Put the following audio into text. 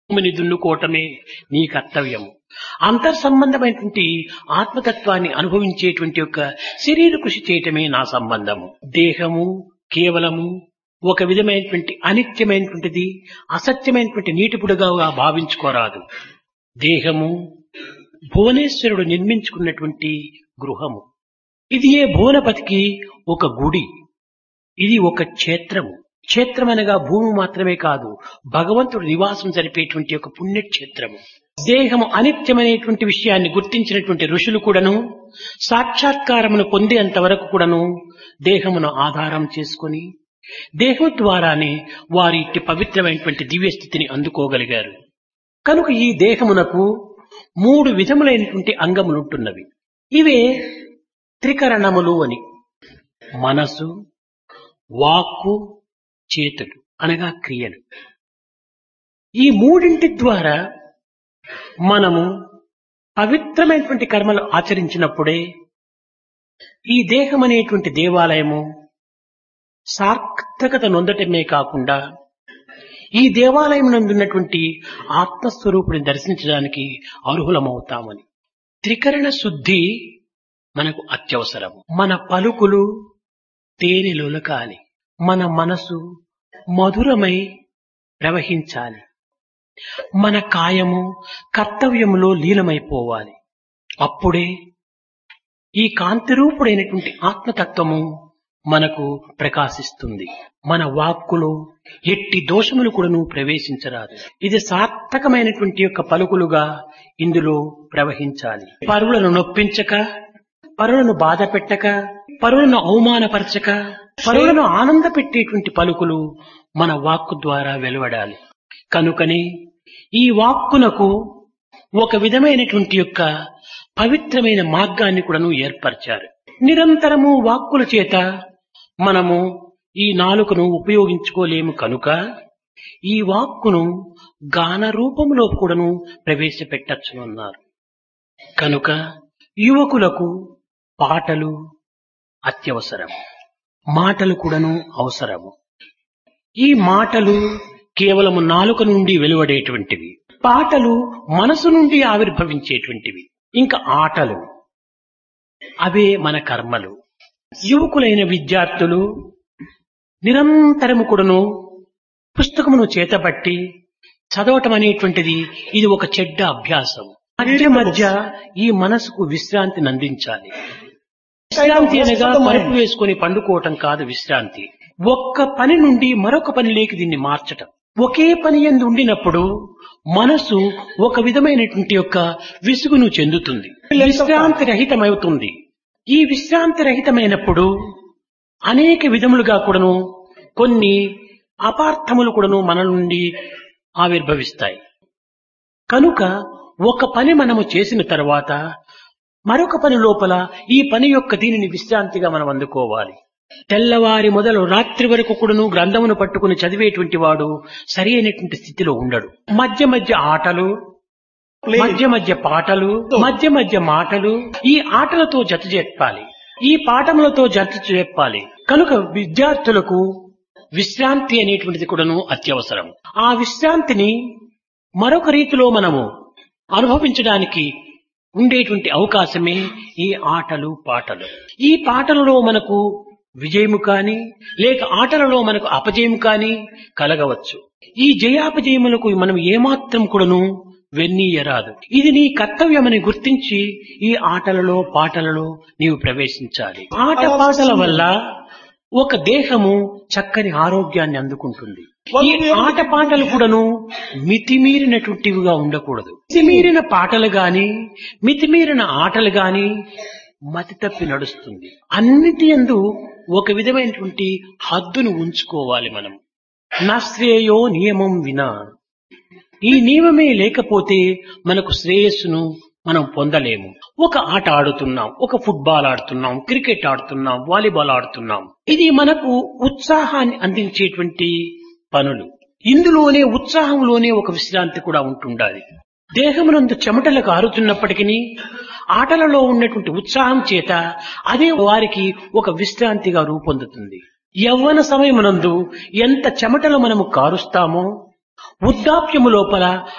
భూమిని దున్నుకోవటమే నీ కర్తవ్యము అంతర్ సంబంధమైనటువంటి ఆత్మతత్వాన్ని అనుభవించేటువంటి యొక్క శరీర కృషి చేయటమే నా సంబంధము దేహము కేవలము ఒక విధమైనటువంటి అనిత్యమైనటువంటిది అసత్యమైనటువంటి నీటిపుడుగా భావించుకోరాదు దేహము భువనేశ్వరుడు నిర్మించుకున్నటువంటి గృహము ఇది ఏ భువనపతికి ఒక గుడి ఇది ఒక క్షేత్రము క్షేత్రం అనగా భూమి మాత్రమే కాదు భగవంతుడు నివాసం జరిపేటువంటి ఒక పుణ్యక్షేత్రము దేహము అనిత్యమనేటువంటి విషయాన్ని గుర్తించినటువంటి ఋషులు కూడాను సాక్షాత్కారమును పొందేంత వరకు కూడాను దేహమును ఆధారం చేసుకొని దేహం ద్వారానే వారి ఇట్టి పవిత్రమైనటువంటి దివ్య స్థితిని అందుకోగలిగారు కనుక ఈ దేహమునకు మూడు విధములైనటువంటి అంగములుంటున్నవి ఇవే త్రికరణములు అని మనసు వాక్కు చేతులు అనగా క్రియలు ఈ మూడింటి ద్వారా మనము పవిత్రమైనటువంటి కర్మలు ఆచరించినప్పుడే ఈ దేహం అనేటువంటి దేవాలయము సార్థకత నొందటమే కాకుండా ఈ దేవాలయం నందున్నటువంటి ఆత్మస్వరూపుడిని దర్శించడానికి అర్హులమవుతామని త్రికరణ శుద్ధి మనకు అత్యవసరము మన పలుకులు తేనెలులకాలి మన మనసు మధురమై ప్రవహించాలి మన కాయము కర్తవ్యములో లీనమైపోవాలి అప్పుడే ఈ కాంతిరూపుడైనటువంటి ఆత్మతత్వము మనకు ప్రకాశిస్తుంది మన వాక్కులో ఎట్టి దోషములు కూడాను ప్రవేశించరాదు ఇది సార్థకమైనటువంటి యొక్క పలుకులుగా ఇందులో ప్రవహించాలి పరులను నొప్పించక పరులను బాధ పెట్టక పరులను అవమానపరచక పరులను ఆనంద పెట్టేటువంటి పలుకులు మన వాక్కు ద్వారా వెలువడాలి కనుకనే ఈ వాక్కునకు ఒక విధమైనటువంటి యొక్క పవిత్రమైన మార్గాన్ని కూడాను ఏర్పరిచారు నిరంతరము వాక్కుల చేత మనము ఈ నాలుకను ఉపయోగించుకోలేము కనుక ఈ వాక్కును గాన రూపంలో కూడాను ప్రవేశపెట్టచ్చునున్నారు కనుక యువకులకు పాటలు అత్యవసరం మాటలు కూడాను అవసరము ఈ మాటలు కేవలము నాలుక నుండి వెలువడేటువంటివి పాటలు మనసు నుండి ఆవిర్భవించేటువంటివి ఇంకా ఆటలు అవే మన కర్మలు యువకులైన విద్యార్థులు నిరంతరము కూడాను పుస్తకమును చేతబట్టి చదవటం అనేటువంటిది ఇది ఒక చెడ్డ అభ్యాసం మధ్య మధ్య ఈ మనసుకు విశ్రాంతిని అందించాలి విశ్రాంతి అనగా పరుపు వేసుకొని పండుకోవటం కాదు విశ్రాంతి ఒక్క పని నుండి మరొక పనిలోకి దీన్ని మార్చటం ఒకే పని ఎందు ఉండినప్పుడు మనసు ఒక విధమైనటువంటి యొక్క విసుగును చెందుతుంది విశ్రాంతి రహితమవుతుంది ఈ విశ్రాంతి రహితమైనప్పుడు అనేక విధములుగా కూడాను కొన్ని అపార్థములు కూడాను మన నుండి ఆవిర్భవిస్తాయి కనుక ఒక పని మనము చేసిన తర్వాత మరొక పని లోపల ఈ పని యొక్క దీనిని విశ్రాంతిగా మనం అందుకోవాలి తెల్లవారి మొదలు రాత్రి వరకు కూడాను గ్రంథమును పట్టుకుని చదివేటువంటి వాడు సరి అయినటువంటి స్థితిలో ఉండడు మధ్య మధ్య ఆటలు మధ్య మధ్య పాటలు మధ్య మధ్య మాటలు ఈ ఆటలతో జత చెప్పాలి ఈ పాఠములతో జత చెప్పాలి కనుక విద్యార్థులకు విశ్రాంతి అనేటువంటిది కూడాను అత్యవసరం ఆ విశ్రాంతిని మరొక రీతిలో మనము అనుభవించడానికి ఉండేటువంటి అవకాశమే ఈ ఆటలు పాటలు ఈ పాటలలో మనకు విజయము కాని లేక ఆటలలో మనకు అపజయం కాని కలగవచ్చు ఈ జయాపజయములకు మనం ఏమాత్రం కూడాను వెన్నీయరాదు ఇది నీ కర్తవ్యమని గుర్తించి ఈ ఆటలలో పాటలలో నీవు ప్రవేశించాలి ఆట పాటల వల్ల ఒక దేహము చక్కని ఆరోగ్యాన్ని అందుకుంటుంది ఈ ఆట పాటలు కూడాను మితిమీరినటువంటివిగా ఉండకూడదు మితిమీరిన పాటలు గాని మితిమీరిన ఆటలు గాని మతి తప్పి నడుస్తుంది అన్నిటి ఎందు ఒక విధమైనటువంటి హద్దును ఉంచుకోవాలి మనం నశ్రేయో నియమం వినా ఈ నియమమే లేకపోతే మనకు శ్రేయస్సును మనం పొందలేము ఒక ఆట ఆడుతున్నాం ఒక ఫుట్బాల్ ఆడుతున్నాం క్రికెట్ ఆడుతున్నాం వాలీబాల్ ఆడుతున్నాం ఇది మనకు ఉత్సాహాన్ని అందించేటువంటి పనులు ఇందులోనే ఉత్సాహంలోనే ఒక విశ్రాంతి కూడా ఉంటుండాలి దేహమునందు చెమటలు కారుతున్నప్పటికీ ఆటలలో ఉన్నటువంటి ఉత్సాహం చేత అదే వారికి ఒక విశ్రాంతిగా రూపొందుతుంది యవ్వన సమయమునందు ఎంత చెమటలు మనము కారుస్తామో వృద్ధాప్యము లోపల